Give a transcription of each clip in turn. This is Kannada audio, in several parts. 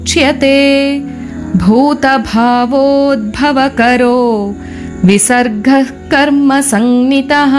ಚ್ಯತೆ ಭೂತಭಾವೋದ್ಭವಕರೋ ವಿಸರ್ಗ ಕರ್ಮ ಸಂಜ್ಞಿತಃ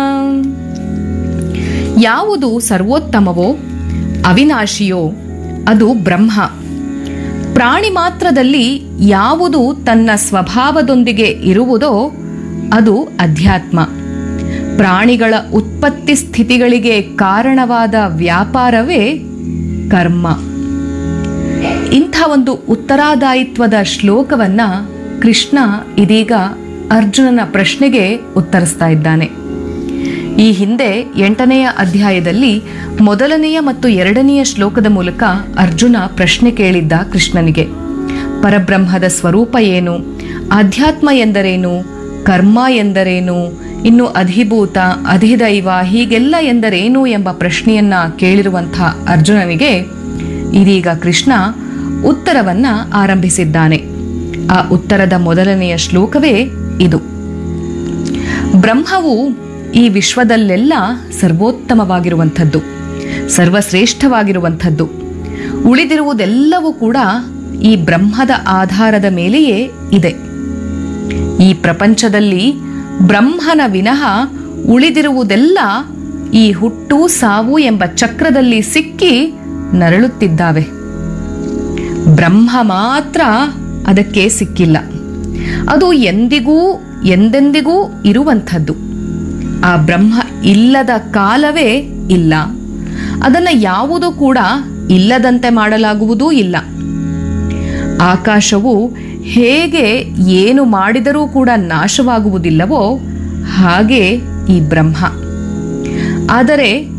ಯಾವುದು ಸರ್ವೋತ್ತಮವೋ ಅವಿನಾಶಿಯೋ ಅದು ಬ್ರಹ್ಮ ಪ್ರಾಣಿ ಮಾತ್ರದಲ್ಲಿ ಯಾವುದು ತನ್ನ ಸ್ವಭಾವದೊಂದಿಗೆ ಇರುವುದೋ ಅದು ಅಧ್ಯಾತ್ಮ ಪ್ರಾಣಿಗಳ ಉತ್ಪತ್ತಿ ಸ್ಥಿತಿಗಳಿಗೆ ಕಾರಣವಾದ ವ್ಯಾಪಾರವೇ ಕರ್ಮ ಇಂಥ ಒಂದು ಉತ್ತರಾದಾಯಿತ್ವದ ಶ್ಲೋಕವನ್ನ ಕೃಷ್ಣ ಇದೀಗ ಅರ್ಜುನನ ಪ್ರಶ್ನೆಗೆ ಉತ್ತರಿಸ್ತಾ ಇದ್ದಾನೆ ಈ ಹಿಂದೆ ಎಂಟನೆಯ ಅಧ್ಯಾಯದಲ್ಲಿ ಮೊದಲನೆಯ ಮತ್ತು ಎರಡನೆಯ ಶ್ಲೋಕದ ಮೂಲಕ ಅರ್ಜುನ ಪ್ರಶ್ನೆ ಕೇಳಿದ್ದ ಕೃಷ್ಣನಿಗೆ ಪರಬ್ರಹ್ಮದ ಸ್ವರೂಪ ಏನು ಆಧ್ಯಾತ್ಮ ಎಂದರೇನು ಕರ್ಮ ಎಂದರೇನು ಇನ್ನು ಅಧಿಭೂತ ಅಧಿದೈವ ಹೀಗೆಲ್ಲ ಎಂದರೇನು ಎಂಬ ಪ್ರಶ್ನೆಯನ್ನ ಕೇಳಿರುವಂಥ ಅರ್ಜುನನಿಗೆ ಇದೀಗ ಕೃಷ್ಣ ಉತ್ತರವನ್ನ ಆರಂಭಿಸಿದ್ದಾನೆ ಆ ಉತ್ತರದ ಮೊದಲನೆಯ ಶ್ಲೋಕವೇ ಇದು ಬ್ರಹ್ಮವು ಈ ವಿಶ್ವದಲ್ಲೆಲ್ಲ ಸರ್ವೋತ್ತಮವಾಗಿರುವಂಥದ್ದು ಸರ್ವಶ್ರೇಷ್ಠವಾಗಿರುವಂಥದ್ದು ಉಳಿದಿರುವುದೆಲ್ಲವೂ ಕೂಡ ಈ ಬ್ರಹ್ಮದ ಆಧಾರದ ಮೇಲೆಯೇ ಇದೆ ಈ ಪ್ರಪಂಚದಲ್ಲಿ ಬ್ರಹ್ಮನ ವಿನಃ ಉಳಿದಿರುವುದೆಲ್ಲ ಈ ಹುಟ್ಟು ಸಾವು ಎಂಬ ಚಕ್ರದಲ್ಲಿ ಸಿಕ್ಕಿ ನರಳುತ್ತಿದ್ದಾವೆ ಬ್ರಹ್ಮ ಮಾತ್ರ ಅದಕ್ಕೆ ಸಿಕ್ಕಿಲ್ಲ ಅದು ಎಂದಿಗೂ ಎಂದೆಂದಿಗೂ ಇರುವಂಥದ್ದು ಆ ಬ್ರಹ್ಮ ಇಲ್ಲದ ಕಾಲವೇ ಇಲ್ಲ ಅದನ್ನು ಯಾವುದೂ ಕೂಡ ಇಲ್ಲದಂತೆ ಮಾಡಲಾಗುವುದೂ ಇಲ್ಲ ಆಕಾಶವು ಹೇಗೆ ಏನು ಮಾಡಿದರೂ ಕೂಡ ನಾಶವಾಗುವುದಿಲ್ಲವೋ ಹಾಗೆ ಈ ಬ್ರಹ್ಮ ಆದರೆ